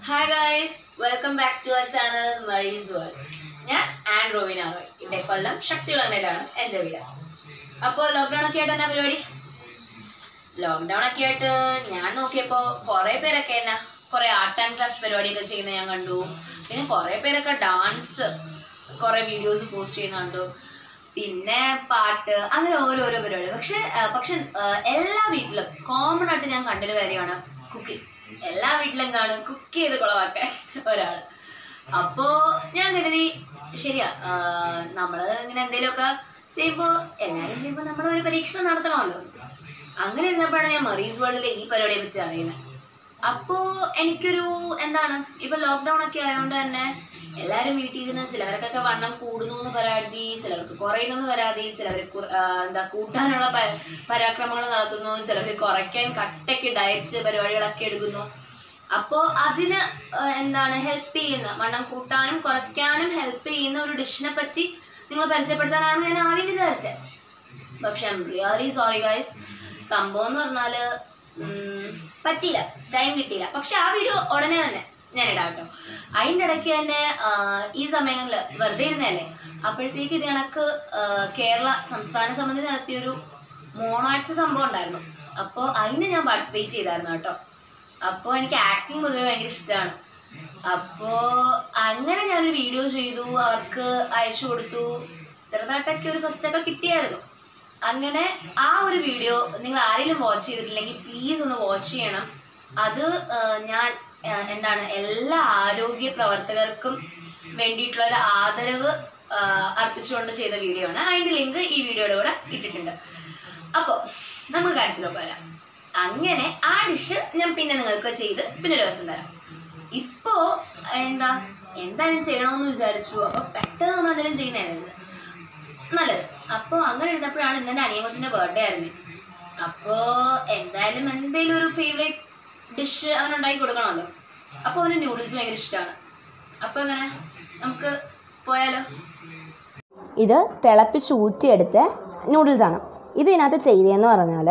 hi guys welcome back to our channel Marie's world ഞാൻ and Rovina Roy ഇവിടെ കൊല്ലം ശക്തിയുളങ്ങലാണ് എൻ്റെ വീട് അപ്പോൾ ലോക്ക്ഡൗൺ ഒക്കെ ആയിട്ട് എന്നാ പരിപാടി ലോക്ക്ഡൗൺ ഒക്കെ ആയിട്ട് ഞാൻ നോക്കിയപ്പോൾ കുറേ പേരൊക്കെ എന്നാ കുറേ ആർട്ട് ആൻഡ് ക്രാഫ്റ്റ് പരിപാടിയൊക്കെ ചെയ്യുന്നത് ഞാൻ കണ്ടു പിന്നെ കുറേ പേരൊക്കെ ഡാൻസ് കുറേ വീഡിയോസ് പോസ്റ്റ് ചെയ്യുന്ന കണ്ടു പിന്നെ പാട്ട് അങ്ങനെ ഓരോരോ പരിപാടി പക്ഷെ ആ, പക്ഷെ ആ, എല്ലാ വീട്ടിലും കോമൺ ആയിട്ട് ഞാൻ കണ്ടൊരു കാര്യമാണ് കുക്കിംഗ് എല്ലാ വീട്ടിലും കാണും കുക്ക് ചെയ്ത് കുളവാക്കാൻ ഒരാള് അപ്പോ ഞാൻ കരുതി ശരിയാ ആ, നമ്മള് ഇങ്ങനെ എന്തെങ്കിലുമൊക്കെ ചെയ്യുമ്പോ എല്ലാരും ചെയ്യുമ്പോ നമ്മൾ ഒരു പരീക്ഷണം നടത്തണമല്ലോ അങ്ങനെ ഇരുന്നപ്പോഴാണ് ഞാൻ മറീസ് വേൾഡിലെ ഈ പരിപാടിയെ പറ്റി അറിയുന്നത് അപ്പോ എനിക്കൊരു എന്താണ് ഇപ്പൊ ലോക്ക്ഡൗൺ ഒക്കെ ആയതുകൊണ്ട് തന്നെ എല്ലാരും വീട്ടിൽ ഇരുന്ന് ചിലവർക്കൊക്കെ വണ്ണം കൂടുന്നു എന്ന് പരാതി ചിലർക്ക് കുറയുന്നു എന്ന് പരാതി ചിലവർ എന്താ കൂട്ടാനുള്ള പ- പരാക്രമങ്ങൾ നടത്തുന്നു ചിലവർ കുറയ്ക്കാൻ കട്ടയ്ക്ക് ഡയറ്റ് പരിപാടികളൊക്കെ എടുക്കുന്നു അപ്പോ അതിന് ആ, എന്താണ് ഹെൽപ്പ് ചെയ്യുന്ന വണ്ണം കൂട്ടാനും കുറയ്ക്കാനും ഹെൽപ്പ് ചെയ്യുന്ന ഒരു ഡിഷിനെ പറ്റി നിങ്ങൾ പരിചയപ്പെടുത്താനാണ് ഞാൻ ആദ്യം വിചാരിച്ചത് പക്ഷെ I'm really sorry guys സംഭവം എന്ന് പറഞ്ഞാല് ഉം, പറ്റിയില്ല ടൈം കിട്ടിയില്ല പക്ഷെ ആ വീഡിയോ ഉടനെ തന്നെ ഞാൻ ഇടാം കേട്ടോ അതിൻ്റെ ഇടയ്ക്ക് തന്നെ ആ, ഈ സമയങ്ങളിൽ വെറുതെ ഇരുന്നല്ലേ അപ്പോഴത്തേക്ക് ഇത് കണക്ക് ആ, കേരള സംസ്ഥാന സമിതി നടത്തിയൊരു മോണാക്ട് സംഭവം ഉണ്ടായിരുന്നു അപ്പോൾ അതിന് ഞാൻ പാർട്ടിസിപ്പേറ്റ് ചെയ്തായിരുന്നു കേട്ടോ അപ്പോൾ എനിക്ക് ആക്ടിങ് പൊതുവെ ഭയങ്കര ഇഷ്ടമാണ് അപ്പോൾ അങ്ങനെ ഞാനൊരു വീഡിയോ ചെയ്തു അവർക്ക് അയച്ചു കൊടുത്തു ചെറുതായിട്ടൊക്കെ ഒരു ഫസ്റ്റ് ഒക്കെ കിട്ടിയായിരുന്നു അങ്ങനെ ആ ഒരു വീഡിയോ നിങ്ങൾ ആരെങ്കിലും വാച്ച് ചെയ്തിട്ടില്ലെങ്കിൽ പ്ലീസ് ഒന്ന് വാച്ച് ചെയ്യണം അത് ആ, ഞാൻ ആ, എന്താണ് എല്ലാ ആരോഗ്യ പ്രവർത്തകർക്കും വേണ്ടിയിട്ടുള്ള ഒരു ആദരവ് ആ, അർപ്പിച്ചുകൊണ്ട് ചെയ്ത വീഡിയോ ആണ് അതിന്റെ ലിങ്ക് ഈ വീഡിയോയുടെ കൂടെ ഇട്ടിട്ടുണ്ട് അപ്പോൾ നമുക്ക് കാര്യത്തിലൊക്കെ വരാം അങ്ങനെ ആ ഡിഷ് ഞാൻ പിന്നെ നിങ്ങൾക്ക് ചെയ്ത് പിന്നെ ഒരു ദിവസം തരാം ഇപ്പോ എന്താ എന്തായാലും ചെയ്യണമെന്ന് വിചാരിച്ചു അപ്പൊ പെട്ടെന്ന് നമ്മൾ എന്തെങ്കിലും ചെയ്യുന്നതല്ലേ നല്ലത് അപ്പോൾ അങ്ങനെ ഇരുന്നപ്പോഴാണ് ഇന്ന് എൻ്റെ അനിയ കൊച്ചിൻ്റെ ബർത്ത്ഡേ ആയിരുന്നു അപ്പോൾ എന്തായാലും എന്തെങ്കിലും ഒരു ഫേവറേറ്റ് ഡിഷ് അവൻ ഉണ്ടാക്കി കൊടുക്കണമല്ലോ അപ്പോൾ അവന് നൂഡിൽസ് ഭയങ്കര ഇഷ്ടമാണ് അപ്പോൾ എങ്ങനെ നമുക്ക് പോയാലോ ഇത് തിളപ്പിച്ച് ഊറ്റിയെടുത്ത നൂഡിൽസാണ് ഇത് ഇതിനകത്ത് ചെയ്തതെന്ന് പറഞ്ഞാൽ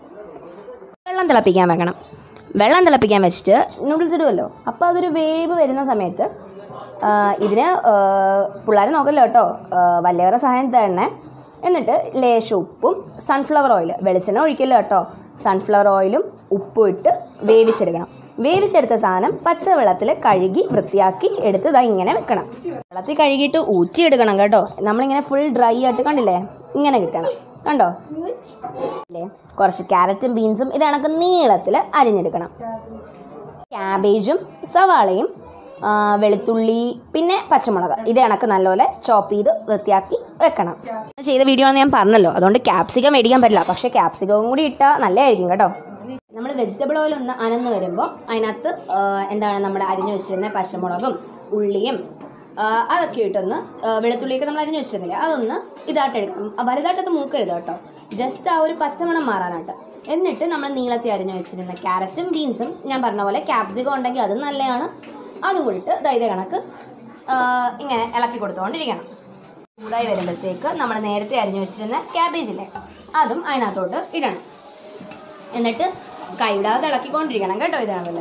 വെള്ളം തിളപ്പിക്കാൻ വെക്കണം വെള്ളം തിളപ്പിക്കാൻ വെച്ചിട്ട് നൂഡിൽസ് ഇടുമല്ലോ അപ്പോൾ അതൊരു വേവ് വരുന്ന സമയത്ത് ആ, ഇതിന് പിള്ളേരെ നോക്കല്ലോ കേട്ടോ ആ, വലിയവരുടെ സഹായം തരണേ എന്നിട്ട് ലേശം ഉപ്പും സൺഫ്ലവർ ഓയിൽ വെളിച്ചെണ്ണ ഒഴിക്കില്ല കേട്ടോ സൺഫ്ലവർ ഓയിലും ഉപ്പും ഇട്ട് വേവിച്ചെടുക്കണം വേവിച്ചെടുത്ത സാധനം പച്ചവെള്ളത്തിൽ കഴുകി വൃത്തിയാക്കി എടുത്ത് ഇതാ ഇങ്ങനെ വെക്കണം വെള്ളത്തിൽ കഴുകിയിട്ട് ഊറ്റിയെടുക്കണം കേട്ടോ നമ്മളിങ്ങനെ ഫുൾ ഡ്രൈ ആയിട്ട് കണ്ടില്ലേ ഇങ്ങനെ കിട്ടണം കണ്ടോ അല്ലേ കുറച്ച് ക്യാരറ്റും ബീൻസും ഇത് കണക്ക് നീളത്തിൽ അരിഞ്ഞെടുക്കണം ക്യാബേജും സവാളയും ആ, വെളുത്തുള്ളി പിന്നെ പച്ചമുളക് ഇത് കണക്ക് നല്ലപോലെ ചോപ്പ് ചെയ്ത് വൃത്തിയാക്കി വെക്കണം ചെയ്ത വീഡിയോ ആണെന്ന് ഞാൻ പറഞ്ഞല്ലോ അതുകൊണ്ട് ക്യാപ്സിക്കം മേടിക്കാൻ പറ്റില്ല പക്ഷേ ക്യാപ്സിക്കവും കൂടി ഇട്ടാൽ നല്ലതായിരിക്കും കേട്ടോ നമ്മൾ വെജിറ്റബിൾ ഓയിൽ ഒന്ന് അനന്ന് വരുമ്പോൾ അതിനകത്ത് ആ, എന്താണ് നമ്മുടെ അരിഞ്ഞു വെച്ചിരുന്ന പച്ചമുളകും ഉള്ളിയും ആ, അതൊക്കെ ഇട്ടൊന്ന് ആ, വെളുത്തുള്ളിയൊക്കെ നമ്മൾ അരിഞ്ഞു വെച്ചിരുന്നില്ലേ അതൊന്ന് ഇതായിട്ട് എടുക്കണം ആ, വലുതായിട്ടത് മൂക്കരുത് കേട്ടോ ജസ്റ്റ് ആ ഒരു പച്ചമണം മാറാനായിട്ട് എന്നിട്ട് നമ്മൾ നീളത്തിൽ അരിഞ്ഞു വെച്ചിരുന്ന ക്യാരറ്റും ബീൻസും ഞാൻ പറഞ്ഞ പോലെ ക്യാപ്സിക്കം ഉണ്ടെങ്കിൽ അതും നല്ലതാണ് അതും കൂടിയിട്ട് ദൈത കണക്ക് ആ, ഇങ്ങനെ ഇളക്കി കൊടുത്തുകൊണ്ടിരിക്കണം ചൂടായി വരുമ്പോഴത്തേക്ക് നമ്മൾ നേരത്തെ അരിഞ്ഞു വെച്ചിരുന്ന ക്യാബേജ് ഇല്ലേ അതും അതിനകത്തോട്ട് ഇടണം എന്നിട്ട് കൈവിടാതെ ഇളക്കിക്കൊണ്ടിരിക്കണം കേട്ടോ ഇതാണല്ലേ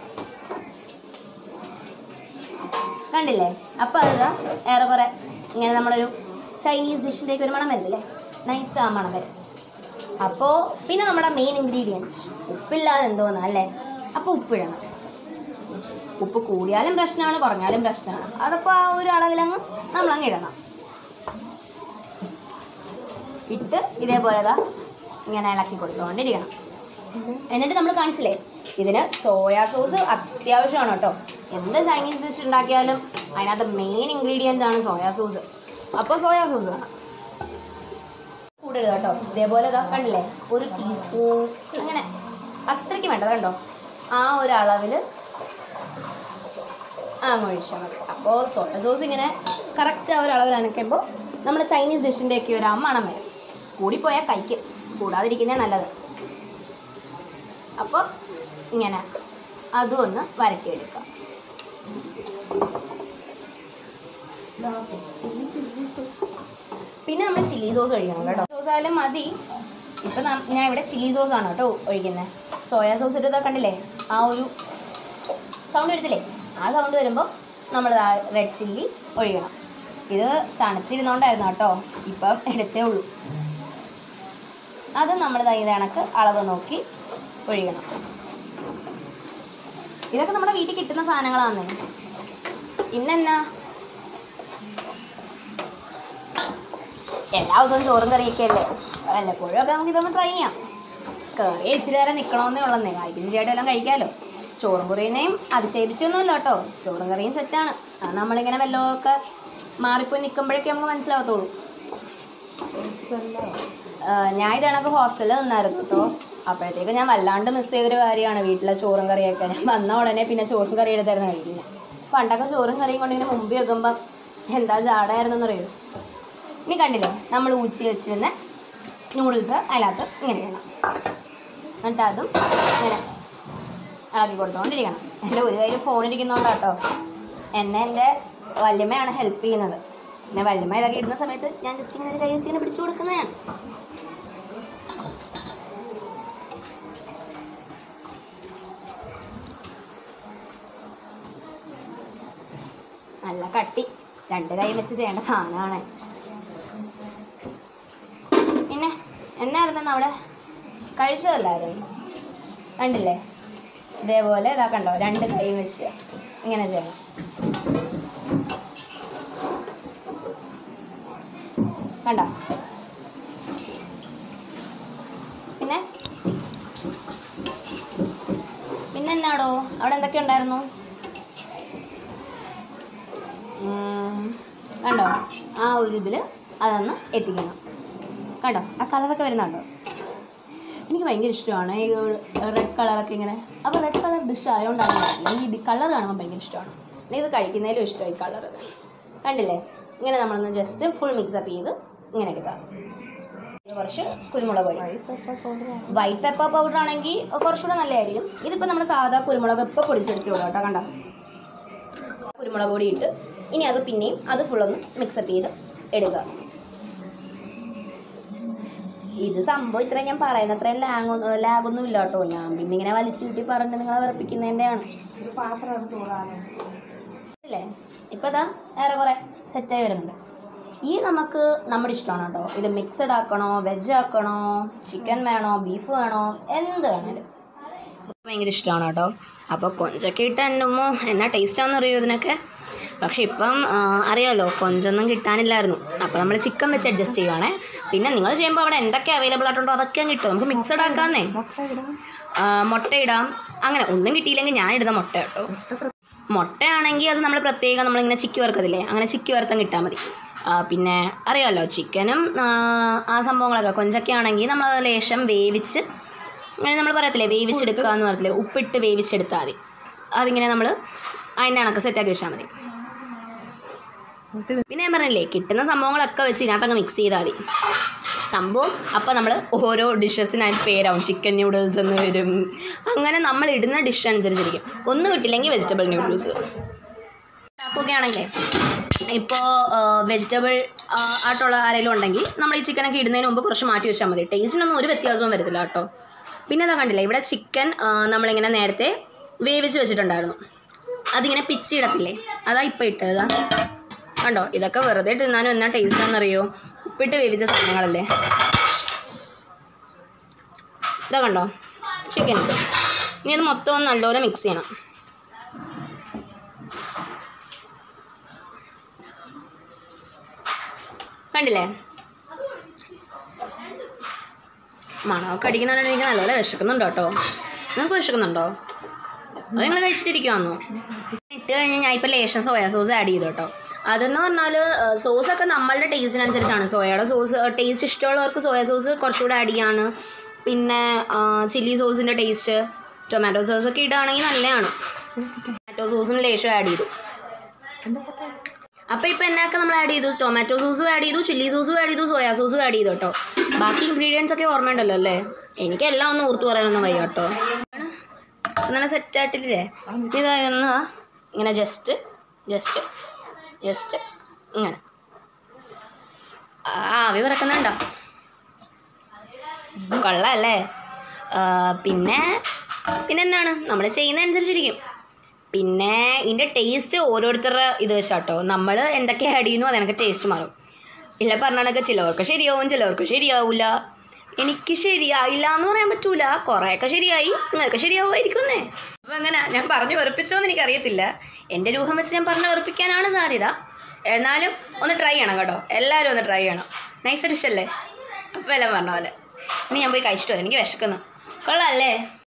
കണ്ടില്ലേ അപ്പോൾ അത് ഏറെക്കുറെ ഇങ്ങനെ നമ്മളൊരു ചൈനീസ് ഡിഷിൻ്റെയൊക്കെ ഒരു മണം വരുന്നില്ലേ നൈസ് ആ മണം വരും അപ്പോൾ പിന്നെ നമ്മുടെ മെയിൻ ഇൻഗ്രീഡിയൻറ്റ് ഉപ്പില്ലാതെ എന്തോന്നാ അല്ലേ അപ്പോൾ ഉപ്പിടണം ഉപ്പ് കൂടിയാലും പ്രശ്നമാണ് കുറഞ്ഞാലും പ്രശ്നമാണ് അതപ്പോൾ ആ ഒരു അളവിലങ്ങ് നമ്മളങ്ങ് ഇടണം ഇട്ട് ഇതേപോലെ ദാ ഇങ്ങനെ ഇളക്കി കൊടുത്തുകൊണ്ടിരിക്കണം എന്നിട്ട് നമ്മൾ കാണിച്ചില്ലേ ഇതിന് സോയാ സോസ് അത്യാവശ്യമാണ് കേട്ടോ എന്ത് ചൈനീസ് ഡിഷ് ഉണ്ടാക്കിയാലും അതിനകത്ത് മെയിൻ ഇൻഗ്രീഡിയൻ്റ് ആണ് സോയാ സോസ് അപ്പോൾ സോയാ സോസ് വേണം കൂടരുത് കേട്ടോ ഇതേപോലെ ഇതാ കണ്ടില്ലേ ഒരു ടീസ്പൂൺ അങ്ങനെ അത്രയ്ക്ക് വേണ്ടത് കണ്ടോ ആ ഒരു അളവിൽ അങ്ങ് ഒഴിച്ചാൽ മതി അപ്പോൾ സോയ സോസ് ഇങ്ങനെ കറക്റ്റ് ആ ഒരു അളവിൽ അനക്കുമ്പോൾ നമ്മുടെ ചൈനീസ് ഡിഷിൻ്റെയൊക്കെ ഒരു ആ മണം വരും കൂടിപ്പോയാൽ കൈക്ക് കൂടാതിരിക്കുന്നേ നല്ലത് അപ്പോൾ ഇങ്ങനെ അതും ഒന്ന് വരട്ടിയെടുക്കാം പിന്നെ നമ്മൾ ചില്ലി സോസ് ഒഴിക്കണം കേട്ടോ സോസ് ആയാലും മതി ഇപ്പം ഞാൻ ഇവിടെ ചില്ലി സോസ് ആണ് കേട്ടോ ഒഴിക്കുന്നത് സോയാ സോസ് ഇട്ടതാ കണ്ടില്ലേ ആ ഒരു സൗണ്ട് വരത്തില്ലേ ആ സൗണ്ട് വരുമ്പോൾ നമ്മൾ റെഡ് ചില്ലി ഒഴിക്കണം ഇത് തണുത്തിരുന്നോണ്ടായിരുന്നു കേട്ടോ ഇപ്പം എടുത്തേ ഉള്ളൂ അത് നമ്മൾ ഇത് കണക്ക് അളവ് നോക്കി ഒഴിക്കണം ഇതൊക്കെ നമ്മുടെ വീട്ടിൽ കിട്ടുന്ന സാധനങ്ങളാണ് ഇന്നെന്നാ എല്ലാ ദിവസവും ചോറും കറിയൊക്കെ അല്ലേ വല്ലപ്പോഴും ഒക്കെ നമുക്ക് ഇതൊന്ന് ട്രൈ ചെയ്യാം കറി ഇച്ചിരി നേരം നിൽക്കണമെന്നേ ഉള്ളന്നേ അതിന് ചേട്ടൻ എല്ലാം കഴിക്കാമല്ലോ ചോറും കറിനെയും അതിശയിപ്പിച്ചൊന്നുമില്ല കേട്ടോ ചോറും കറിയും സെറ്റാണ് അത് നമ്മളിങ്ങനെ വല്ലതൊക്കെ മാറിപ്പോയി നിൽക്കുമ്പോഴേക്കും നമുക്ക് മനസ്സിലാവത്തുള്ളൂ ആ, ഞാൻ ഇത് കണക്ക് ഹോസ്റ്റലിൽ നിന്നായിരുന്നു കേട്ടോ അപ്പോഴത്തേക്ക് ഞാൻ വല്ലാണ്ട് മിസ് ചെയ്തൊരു കാര്യമാണ് വീട്ടിലെ ചോറും കറിയൊക്കെ ഞാൻ വന്ന ഉടനെ പിന്നെ ചോറും കറി എടുത്തായിരുന്നു കഴിക്കുന്നത് പണ്ടൊക്കെ ചോറും കറിയും കൊണ്ട് ഇങ്ങനെ മുമ്പിൽ വെക്കുമ്പം എന്താ ജാടായിരുന്നെന്ന് അറിയോ ഇനി കണ്ടില്ലേ നമ്മൾ ഊറ്റി വെച്ചിരുന്ന നൂഡിൽസ് അതിനകത്ത് ഇങ്ങനെ ഇടണം എന്നിട്ട് അതും ഇങ്ങനെ ഇളക്കി കൊടുത്തുകൊണ്ടിരിക്കണം എൻ്റെ ഒരു കയ്യിൽ ഫോൺ ഇരിക്കുന്നതുകൊണ്ടാട്ടോ എന്നെ എൻ്റെ വല്യമ്മയാണ് ഹെൽപ്പ് ചെയ്യുന്നത് പിന്നെ വല്യമ്മ ഇതൊക്കെ ഇടുന്ന സമയത്ത് ഞാൻ ജസ്റ്റ് ഇങ്ങനെ ഒരു കൈ വെച്ച് ഇങ്ങനെ പിടിച്ചു കൊടുക്കുന്നതാണ് നല്ല കട്ടി രണ്ട് കൈ വെച്ച് ചെയ്യേണ്ട സാധനമാണ് പിന്നെ എന്നായിരുന്നു അവിടെ കഴിച്ചതല്ലായിരുന്നു കണ്ടില്ലേ ഇതേപോലെ ഇതാ കണ്ടോ രണ്ട് കൈ വെച്ച് ഇങ്ങനെ ചെയ്യണം കണ്ടോ പിന്നെ പിന്നെ എന്നാടോ അവിടെ എന്തൊക്കെ ഉണ്ടായിരുന്നു ഉം, കണ്ടോ ആ ഒരു ഇതിൽ അതൊന്ന് എത്തിക്കണം കണ്ടോ ആ കളറൊക്കെ വരുന്നുണ്ടോ എനിക്ക് ഭയങ്കര ഇഷ്ടമാണ് ഈ റെഡ് കളറൊക്കെ ഇങ്ങനെ അപ്പോൾ റെഡ് കളർ ഡിഷ് ആയതുകൊണ്ടാണ് അല്ലെങ്കിൽ ഈ കളർ കാണുമ്പോൾ ഭയങ്കര ഇഷ്ടമാണ് എനിക്ക് ഇത് കഴിക്കുന്നതിലും ഇഷ്ടമായി കളർ കണ്ടില്ലേ ഇങ്ങനെ നമ്മളൊന്ന് ജസ്റ്റ് ഫുൾ മിക്സപ്പ് ചെയ്ത് ഇങ്ങനെ എടുക്കാം ഇത് കുറച്ച് കുരുമുളക് പൊടി വൈറ്റ് പെപ്പർ പൗഡർ ആണെങ്കിൽ കുറച്ചുകൂടെ നല്ലതായിരിക്കും ഇതിപ്പോൾ നമ്മൾ സാധാ കുരുമുളക് ഇപ്പോൾ പൊടിച്ചെടുക്കുള്ളൂ കേട്ടോ കണ്ടോ കുരുമുളക് പൊടി ഇട്ട് ഇനി അത് പിന്നെയും അത് ഫുള്ളൊന്ന് മിക്സപ്പ് ചെയ്ത് എടുക്കുക ഇത് സംഭവം ഇത്ര ഞാൻ പറയുന്ന അത്രയും ലാഗ് ലാഗൊന്നും ഇല്ല കേട്ടോ ഞാൻ പിന്നെ ഇങ്ങനെ വലിച്ചു കിട്ടി പറഞ്ഞിട്ട് നിങ്ങളെ വിറപ്പിക്കുന്നതിൻ്റെയാണ് അല്ലേ ഇപ്പം ഇതാ ഏറെക്കുറെ സെറ്റായി വരുന്നുണ്ട് ഈ നമുക്ക് നമ്മുടെ ഇഷ്ടമാണ് കേട്ടോ ഇത് മിക്സഡ് ആക്കണോ വെജ് ആക്കണോ ചിക്കൻ വേണോ ബീഫ് വേണോ എന്ത് വേണേലും ഭയങ്കര ഇഷ്ടമാണ് കേട്ടോ അപ്പോൾ കൊഞ്ചൊക്കെ ഇട്ട് എന്നുമ്മോ എന്നാ ടേസ്റ്റാണെന്ന് അറിയോ ഇതിനൊക്കെ പക്ഷെ ഇപ്പം ആ, അറിയാമല്ലോ കൊഞ്ചൊന്നും കിട്ടാനില്ലായിരുന്നു അപ്പോൾ നമ്മൾ ചിക്കൻ വെച്ച് അഡ്ജസ്റ്റ് ചെയ്യുവാണേ പിന്നെ നിങ്ങൾ ചെയ്യുമ്പോൾ അവിടെ എന്തൊക്കെ അവൈലബിൾ ആയിട്ടുണ്ടോ അതൊക്കെ കിട്ടും നമുക്ക് മിക്സഡ് ആക്കാന്നേ ആ, മുട്ട ഇടാം അങ്ങനെ ഒന്നും കിട്ടിയില്ലെങ്കിൽ ഞാൻ ഇടുന്ന മുട്ട കേട്ടോ മുട്ടയാണെങ്കിൽ അത് നമ്മൾ പ്രത്യേകം നമ്മളിങ്ങനെ ചിക്കി വറുക്കത്തില്ലേ അങ്ങനെ ചിക്കി വറുത്തം കിട്ടാൽ മതി ആ, പിന്നെ അറിയാമല്ലോ ചിക്കനും ആ, ആ സംഭവങ്ങളൊക്കെ കൊഞ്ചൊക്കെ ആണെങ്കിൽ നമ്മൾ ലേശം വേവിച്ച് അങ്ങനെ നമ്മൾ പറയത്തില്ലേ വേവിച്ചെടുക്കുക എന്ന് പറയത്തില്ലേ ഉപ്പിട്ട് വേവിച്ചെടുത്താൽ മതി അതിങ്ങനെ നമ്മൾ അതിൻ്റെ കണക്ക് സെറ്റാക്കി വെച്ചാൽ മതി പിന്നെ ഞാൻ പറഞ്ഞില്ലേ കിട്ടുന്ന സംഭവങ്ങളൊക്കെ വെച്ച് ഇതിനകത്തങ്ങ് മിക്സ് ചെയ്താൽ മതി സംഭവം അപ്പം നമ്മൾ ഓരോ ഡിഷസിനായിട്ട് പേരാവും ചിക്കൻ ന്യൂഡിൽസ് എന്ന് വരും അങ്ങനെ നമ്മൾ ഇടുന്ന ഡിഷ് അനുസരിച്ചിരിക്കും ഒന്നും കിട്ടില്ലെങ്കിൽ വെജിറ്റബിൾ ന്യൂഡിൽസ് ഉണ്ടാക്കുകയാണെങ്കിൽ ഇപ്പോൾ വെജിറ്റബിൾ ആയിട്ടുള്ള ആരെങ്കിലും ഉണ്ടെങ്കിൽ നമ്മൾ ഈ ചിക്കനൊക്കെ ഇടുന്നതിന് മുമ്പ് കുറച്ച് മാറ്റി വെച്ചാൽ മതി ടേസ്റ്റിനൊന്നും ഒരു വ്യത്യാസവും വരത്തില്ല കേട്ടോ പിന്നെ അതാ കണ്ടില്ലേ ഇവിടെ ചിക്കൻ നമ്മളിങ്ങനെ നേരത്തെ വേവിച്ച് വെച്ചിട്ടുണ്ടായിരുന്നു അതിങ്ങനെ പിച്ചി ഇടത്തില്ലേ അതാ ഇപ്പം ഇട്ടത് കണ്ടോ ഇതൊക്കെ വെറുതെ തിന്നാനും എന്നാ ടേസ്റ്റ് ആണെന്നറിയോ ഉപ്പിട്ട് വേവിച്ച സാധനങ്ങളല്ലേ ഇതാ കണ്ടോ ചിക്കൻ ഇനി അത് മൊത്തം ഒന്ന് നല്ലപോലെ മിക്സ് ചെയ്യണം കണ്ടില്ലേ മണമൊക്കെ അടിക്കുന്നുണ്ടെങ്കിൽ എനിക്ക് നല്ലപോലെ വിശക്കുന്നുണ്ടോ കേട്ടോ നിങ്ങൾക്ക് വിശക്കുന്നുണ്ടോ അത് നിങ്ങൾ കഴിച്ചിട്ടിരിക്കുവാന്നോ ഇട്ട് കഴിഞ്ഞ് ഞാൻ ഇപ്പോൾ ലേശം സോയാ സോസ് ആഡ് ചെയ്തു കേട്ടോ അതെന്ന് പറഞ്ഞാൽ സോസൊക്കെ നമ്മളുടെ ടേസ്റ്റിനനുസരിച്ചാണ് സോയയുടെ സോസ് ടേസ്റ്റ് ഇഷ്ടമുള്ളവർക്ക് സോയ സോസ് കുറച്ചുകൂടെ ആഡ് ചെയ്യാണ് പിന്നെ ചില്ലി സോസിൻ്റെ ടേസ്റ്റ് ടൊമാറ്റോ സോസൊക്കെ ഇടുകയാണെങ്കിൽ നല്ലതാണ് ടൊമാറ്റോ സോസും ലേശം ആഡ് ചെയ്തു അപ്പോൾ ഇപ്പോൾ എന്നൊക്കെ നമ്മൾ ആഡ് ചെയ്തു ടൊമാറ്റോ സോസും ആഡ് ചെയ്തു ചില്ലി സോസും ആഡ് ചെയ്തു സോയാ സോസും ആഡ് ചെയ്തു കേട്ടോ ബാക്കി ഇൻഗ്രീഡിയൻസ് ഒക്കെ ഓർമ്മയുണ്ടല്ലോ അല്ലേ എനിക്കെല്ലാം ഒന്ന് ഓർത്ത് പറയാനൊന്നും വയ്യ കേട്ടോ നല്ല സെറ്റായിട്ടില്ലേ ഇതായിരുന്നു ഇങ്ങനെ ജസ്റ്റ് ജസ്റ്റ് ജസ്റ്റ് ഇങ്ങനെ ആ ആവി പറക്കുന്നുണ്ടോ കൊള്ളാല്ലേ ആ, പിന്നെ പിന്നെ എന്താണ് നമ്മൾ ചെയ്യുന്ന അനുസരിച്ചിരിക്കും പിന്നെ ഇതിൻ്റെ ടേസ്റ്റ് ഓരോരുത്തരുടെ ഇത് വെച്ചാട്ടോ നമ്മൾ എന്തൊക്കെ ആഡ് ചെയ്യുന്നു അത് എനിക്ക് ടേസ്റ്റ് മാറും ഇല്ല പറഞ്ഞാണൊക്കെ ചിലവർക്ക് ശരിയാവും ചിലവർക്ക് ശരിയാവില്ല എനിക്ക് ശരിയായില്ല എന്ന് പറയാൻ പറ്റൂല കുറേയൊക്കെ ശരിയായി നിങ്ങൾക്ക് ശരിയാവുമായിരിക്കുന്നേ അപ്പം അങ്ങനെ ഞാൻ പറഞ്ഞു വെറുപ്പിച്ചോന്ന് എനിക്കറിയത്തില്ല എൻ്റെ രൂപം വെച്ച് ഞാൻ പറഞ്ഞു വെറുപ്പിക്കാനാണ് സാധ്യത എന്നാലും ഒന്ന് ട്രൈ ചെയ്യണം കേട്ടോ എല്ലാവരും ഒന്ന് ട്രൈ ചെയ്യണം നൈസ് ഡിഷല്ലേ അപ്പോൾ എല്ലാം പറഞ്ഞ പോലെ ഇനി ഞാൻ പോയി കഴിച്ചിട്ട് വരാം എനിക്ക് വിശക്കുന്നു കൊള്ളാം അല്ലേ